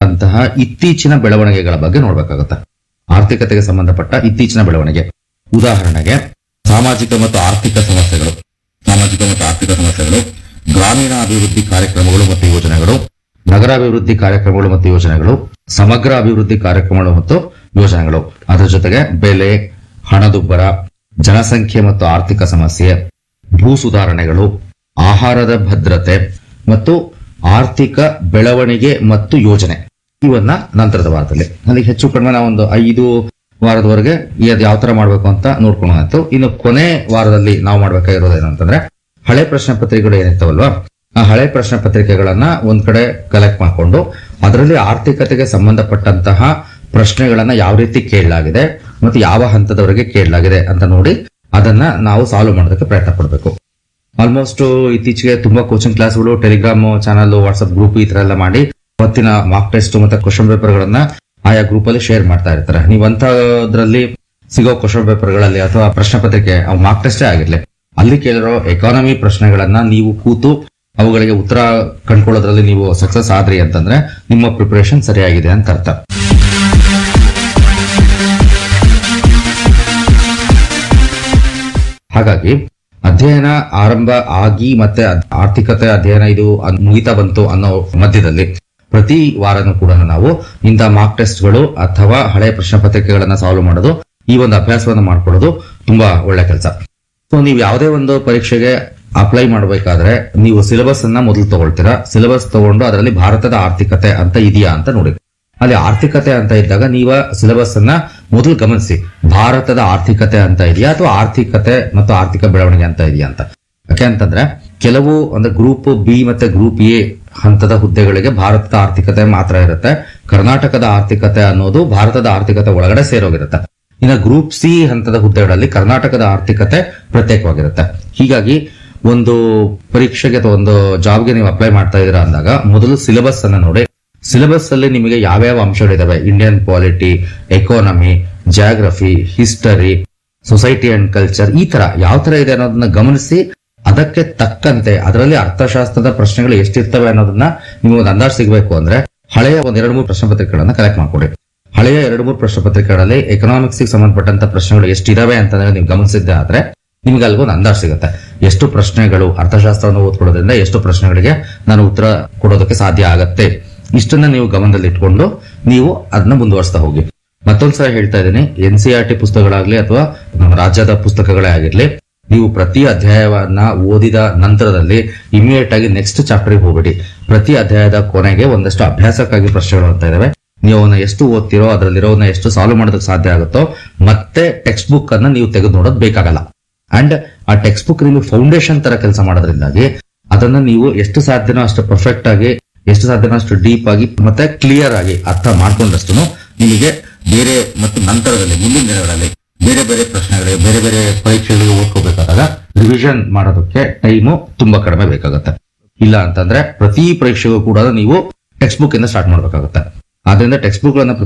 ಸಂಬಂಧಪಟ್ಟಂತಹ ಇತ್ತೀಚಿನ ಬೆಳವಣಿಗೆಗಳ ಬಗ್ಗೆ ನೋಡ್ಬೇಕಾಗುತ್ತೆ ಆರ್ಥಿಕತೆಗೆ ಸಂಬಂಧಪಟ್ಟ ಇತ್ತೀಚಿನ ಬೆಳವಣಿಗೆ ಉದಾಹರಣೆಗೆ ಸಾಮಾಜಿಕ ಮತ್ತು ಆರ್ಥಿಕ ಸಮಸ್ಯೆಗಳು ಸಾಮಾಜಿಕ ಮತ್ತು ಆರ್ಥಿಕ ಸಮಸ್ಯೆಗಳು ಗ್ರಾಮೀಣ ಅಭಿವೃದ್ಧಿ ಕಾರ್ಯಕ್ರಮಗಳು ಮತ್ತು ಯೋಜನೆಗಳು ನಗರಾಭಿವೃದ್ಧಿ ಕಾರ್ಯಕ್ರಮಗಳು ಮತ್ತು ಯೋಜನೆಗಳು ಸಮಗ್ರ ಅಭಿವೃದ್ಧಿ ಕಾರ್ಯಕ್ರಮಗಳು ಮತ್ತು ಯೋಜನೆಗಳು ಅದರ ಜೊತೆಗೆ ಬೆಲೆ ಹಣದುಬ್ಬರ ಜನಸಂಖ್ಯೆ ಮತ್ತು ಆರ್ಥಿಕ ಸಮಸ್ಯೆ ಭೂ ಸುಧಾರಣೆಗಳು ಆಹಾರದ ಭದ್ರತೆ ಮತ್ತು ಆರ್ಥಿಕ ಬೆಳವಣಿಗೆ ಮತ್ತು ಯೋಜನೆ ಇವನ್ನ ನಂತರದ ವಾರದಲ್ಲಿ ಅಲ್ಲಿ ಹೆಚ್ಚು ಕಡಿಮೆ ನಾವು ಒಂದು ಐದು ವಾರದವರೆಗೆ ಇದು ಯಾವ ತರ ಮಾಡಬೇಕು ಅಂತ ನೋಡ್ಕೊಳ್ಳೋಣ ಇನ್ನು ಕೊನೆ ವಾರದಲ್ಲಿ ನಾವು ಮಾಡ್ಬೇಕಾಗಿರೋದು ಏನಂತಂದ್ರೆ ಹಳೆ ಪ್ರಶ್ನೆ ಪತ್ರಿಕೆಗಳು ಏನಿರ್ತಾವಲ್ವಾ ಆ ಹಳೆ ಪ್ರಶ್ನೆ ಪತ್ರಿಕೆಗಳನ್ನ ಒಂದ್ ಕಡೆ ಕಲೆಕ್ಟ್ ಮಾಡ್ಕೊಂಡು ಅದರಲ್ಲಿ ಆರ್ಥಿಕತೆಗೆ ಸಂಬಂಧಪಟ್ಟಂತಹ ಪ್ರಶ್ನೆಗಳನ್ನ ಯಾವ ರೀತಿ ಕೇಳಲಾಗಿದೆ ಮತ್ತು ಯಾವ ಹಂತದವರೆಗೆ ಕೇಳಲಾಗಿದೆ ಅಂತ ನೋಡಿ ಅದನ್ನ ನಾವು ಸಾಲ್ವ್ ಮಾಡೋದಕ್ಕೆ ಪ್ರಯತ್ನ ಪಡಬೇಕು ಆಲ್ಮೋಸ್ಟ್ ಇತ್ತೀಚೆಗೆ ತುಂಬಾ ಕೋಚಿಂಗ್ ಕ್ಲಾಸ್ಗಳು ಟೆಲಿಗ್ರಾಮ್ ಚಾನಲ್ ವಾಟ್ಸ್ಆಪ್ ಗ್ರೂಪ್ ಈ ತರ ಎಲ್ಲ ಮಾಡಿ ಅವತ್ತಿನ ಮಾರ್ಕ್ ಟೆಸ್ಟ್ ಮತ್ತೆ ಕ್ವಶನ್ ಪೇಪರ್ ಗಳನ್ನ ಆಯಾ ಗ್ರೂಪ್ ಅಲ್ಲಿ ಶೇರ್ ಮಾಡ್ತಾ ಇರ್ತಾರೆ ನೀವು ಅಂತದ್ರಲ್ಲಿ ಸಿಗೋ ಕ್ವಶನ್ ಪೇಪರ್ ಗಳಲ್ಲಿ ಅಥವಾ ಪ್ರಶ್ನೆ ಪತ್ರಿಕೆ ಮಾರ್ಕ್ ಟೆಸ್ಟೇ ಆಗಿರ್ಲಿ ಅಲ್ಲಿ ಕೇಳಿರೋ ಎಕಾನಮಿ ಪ್ರಶ್ನೆಗಳನ್ನ ನೀವು ಕೂತು ಅವುಗಳಿಗೆ ಉತ್ತರ ಕಂಡ್ಕೊಳ್ಳೋದ್ರಲ್ಲಿ ನೀವು ಸಕ್ಸಸ್ ಆದ್ರಿ ಅಂತಂದ್ರೆ ನಿಮ್ಮ ಪ್ರಿಪರೇಷನ್ ಸರಿಯಾಗಿದೆ ಅಂತ ಅರ್ಥ ಹಾಗಾಗಿ ಅಧ್ಯಯನ ಆರಂಭ ಆಗಿ ಮತ್ತೆ ಅದ್- ಆರ್ಥಿಕತೆ ಅಧ್ಯಯನ ಇದು ಅದ್ ಮುಗಿತಾ ಬಂತು ಅನ್ನೋ ಮಧ್ಯದಲ್ಲಿ ಪ್ರತಿ ವಾರನೂ ಕೂಡ ನಾವು ಇಂಥ ಮಾರ್ಕ್ ಟೆಸ್ಟ್ಗಳು ಅಥವಾ ಹಳೆಯ ಪ್ರಶ್ನೆ ಪತ್ರಿಕೆಗಳನ್ನ ಸಾಲ್ವ್ ಮಾಡೋದು ಈ ಒಂದು ಅಭ್ಯಾಸವನ್ನು ಮಾಡ್ಕೊಳ್ಳೋದು ತುಂಬಾ ಒಳ್ಳೆ ಕೆಲಸ ಸೊ ನೀವು ಯಾವುದೇ ಒಂದು ಪರೀಕ್ಷೆಗೆ ಅಪ್ಲೈ ಮಾಡಬೇಕಾದ್ರೆ ನೀವು ಸಿಲೆಬಸ್ ಅನ್ನ ಮೊದಲು ತಗೊಳ್ತೀರಾ ಸಿಲೆಬಸ್ ತಗೊಂಡು ಅದರಲ್ಲಿ ಭಾರತದ ಆರ್ಥಿಕತೆ ಅಂತ ಇದೆಯಾ ಅಂತ ನೋಡಿ ಅಲ್ಲಿ ಆರ್ಥಿಕತೆ ಅಂತ ಇದ್ದಾಗ ನೀವು ಸಿಲೆಬಸ್ ಅನ್ನ ಮೊದಲು ಗಮನಿಸಿ ಭಾರತದ ಆರ್ಥಿಕತೆ ಅಂತ ಇದೆಯಾ ಅಥವಾ ಆರ್ಥಿಕತೆ ಮತ್ತು ಆರ್ಥಿಕ ಬೆಳವಣಿಗೆ ಅಂತ ಇದೆಯಾ ಅಂತ ಯಾಕೆ ಅಂತಂದ್ರೆ ಕೆಲವು ಅಂದ್ರೆ ಗ್ರೂಪ್ ಬಿ ಮತ್ತೆ ಗ್ರೂಪ್ ಎ ಹಂತದ ಹುದ್ದೆಗಳಿಗೆ ಭಾರತದ ಆರ್ಥಿಕತೆ ಮಾತ್ರ ಇರುತ್ತೆ ಕರ್ನಾಟಕದ ಆರ್ಥಿಕತೆ ಅನ್ನೋದು ಭಾರತದ ಆರ್ಥಿಕತೆ ಒಳಗಡೆ ಸೇರೋಗಿರುತ್ತೆ ಇನ್ನು ಗ್ರೂಪ್ ಸಿ ಹಂತದ ಹುದ್ದೆಗಳಲ್ಲಿ ಕರ್ನಾಟಕದ ಆರ್ಥಿಕತೆ ಪ್ರತ್ಯೇಕವಾಗಿರುತ್ತೆ ಹೀಗಾಗಿ ಒಂದು ಪರೀಕ್ಷೆಗೆ ಅಥವಾ ಒಂದು ಜಾಬ್ಗೆ ನೀವು ಅಪ್ಲೈ ಮಾಡ್ತಾ ಇದ್ದೀರಾ ಅಂದಾಗ ಮೊದಲು ಸಿಲೆಬಸ್ ಅನ್ನ ನೋಡಿ ಸಿಲೆಬಸ್ ಅಲ್ಲಿ ನಿಮಗೆ ಯಾವ್ಯಾವ ಅಂಶಗಳಿದಾವೆ Indian polity economy geography history society and culture ಈ ತರ ಯಾವ ತರ ಇದೆ ಅನ್ನೋದನ್ನ ಗಮನಿಸಿ ಅದಕ್ಕೆ ತಕ್ಕಂತೆ ಅದರಲ್ಲಿ ಅರ್ಥಶಾಸ್ತ್ರದ ಪ್ರಶ್ನೆಗಳು ಎಷ್ಟಿರ್ತವೆ ಅನ್ನೋದನ್ನ ನೀವು ಒಂದು ಅಂದಾಜು ಸಿಗಬೇಕು ಅಂದ್ರೆ ಹಳೆಯ ಒಂದ್ ಎರಡು ಮೂರು ಪ್ರಶ್ನೆ ಪತ್ರಿಕೆಗಳನ್ನ ಕಲೆಕ್ಟ್ ಮಾಡ್ಕೊಡಿ ಹಳೆಯ ಎರಡು ಮೂರು ಪ್ರಶ್ನೆ ಪತ್ರಿಕೆಗಳಲ್ಲಿ ಎಕನಾಮಿಕ್ಸ್ ಸಂಬಂಧಪಟ್ಟಂತ ಪ್ರಶ್ನೆಗಳು ಎಷ್ಟಿದಾವೆ ಅಂತ ನೀವು ಗಮನಿಸಿದ್ದೆ ಆದ್ರೆ ನಿಮ್ಗೆ ಅಲ್ಗೊಂದು ಅಂದಾಜು ಸಿಗುತ್ತೆ ಎಷ್ಟು ಪ್ರಶ್ನೆಗಳು ಅರ್ಥಶಾಸ್ತ್ರವನ್ನು ಓದ್ಕೊಳ್ಳೋದ್ರಿಂದ ಎಷ್ಟು ಪ್ರಶ್ನೆಗಳಿಗೆ ನಾನು ಉತ್ತರ ಕೊಡೋದಕ್ಕೆ ಸಾಧ್ಯ ಆಗತ್ತೆ ಇಷ್ಟನ್ನ ನೀವು ಗಮನದಲ್ಲಿ ಇಟ್ಕೊಂಡು ನೀವು ಅದನ್ನ ಮುಂದುವರಿಸ್ತಾ ಹೋಗಿ ಮತ್ತೊಂದ್ಸಲ ಹೇಳ್ತಾ ಇದ್ದೀನಿ ಎನ್ ಸಿ ಆರ್ ಟಿ ಪುಸ್ತಕಗಳಾಗ್ಲಿ ಅಥವಾ ನಮ್ಮ ರಾಜ್ಯದ ಪುಸ್ತಕಗಳೇ ಆಗಿರ್ಲಿ ನೀವು ಪ್ರತಿ ಅಧ್ಯಾಯವನ್ನ ಓದಿದ ನಂತರದಲ್ಲಿ ಇಮಿಡಿಯೇಟ್ ಆಗಿ ನೆಕ್ಸ್ಟ್ ಚಾಪ್ಟರ್ಗೆ ಹೋಗ್ಬೇಡಿ ಪ್ರತಿ ಅಧ್ಯಾಯದ ಕೊನೆಗೆ ಒಂದಷ್ಟು ಅಭ್ಯಾಸಕ್ಕಾಗಿ ಪ್ರಶ್ನೆಗಳು ಅಂತ ಇದಾವೆ ನೀವು ಅವನ್ನ ಎಷ್ಟು ಓದ್ತಿರೋ ಅದರಲ್ಲಿರೋವನ್ನ ಎಷ್ಟು ಸಾಲ್ವ್ ಮಾಡೋದಕ್ಕೆ ಸಾಧ್ಯ ಆಗುತ್ತೋ ಮತ್ತೆ ಟೆಕ್ಸ್ಟ್ ಬುಕ್ ಅನ್ನ ನೀವು ತೆಗೆದು ನೋಡೋದು ಬೇಕಾಗಲ್ಲ ಅಂಡ್ ಆ ಟೆಕ್ಸ್ಟ್ ಬುಕ್ ನಿಮಗೆ ಫೌಂಡೇಶನ್ ತರ ಕೆಲಸ ಮಾಡೋದ್ರಿಂದಾಗಿ ಅದನ್ನ ನೀವು ಎಷ್ಟು ಸಾಧ್ಯನೋ ಅಷ್ಟು ಪರ್ಫೆಕ್ಟ್ ಆಗಿ ಎಷ್ಟು ಸಾಧ್ಯನೋ ಅಷ್ಟು ಡೀಪ್ ಆಗಿ ಮತ್ತೆ ಕ್ಲಿಯರ್ ಆಗಿ ಅರ್ಥ ಮಾಡ್ಕೊಂಡಷ್ಟು ನಿಮಗೆ ಬೇರೆ ಮತ್ತು ನಂತರದಲ್ಲಿ ಮುಂದಿನ ದಿನಗಳಲ್ಲಿ ಬೇರೆ ಬೇರೆ ಪ್ರಶ್ನೆಗಳಿಗೆ ಬೇರೆ ಬೇರೆ ಪರೀಕ್ಷೆಗಳಿಗೆ ಓದ್ಕೋಬೇಕಾದಾಗ ರಿವಿಷನ್ ಮಾಡೋದಕ್ಕೆ ಟೈಮು ತುಂಬಾ ಕಡಿಮೆ ಬೇಕಾಗುತ್ತೆ ಇಲ್ಲ ಅಂತಂದ್ರೆ ಪ್ರತಿ ಪರೀಕ್ಷೆಗೂ ಕೂಡ ನೀವು ಟೆಕ್ಸ್ಟ್ ಬುಕ್ ಇಂದ ಸ್ಟಾರ್ಟ್ ಮಾಡ್ಬೇಕಾಗುತ್ತೆ ಆದ್ರಿಂದ ಟೆಕ್ಸ್ಟ್ ಬುಕ್ ಗಳನ್ನ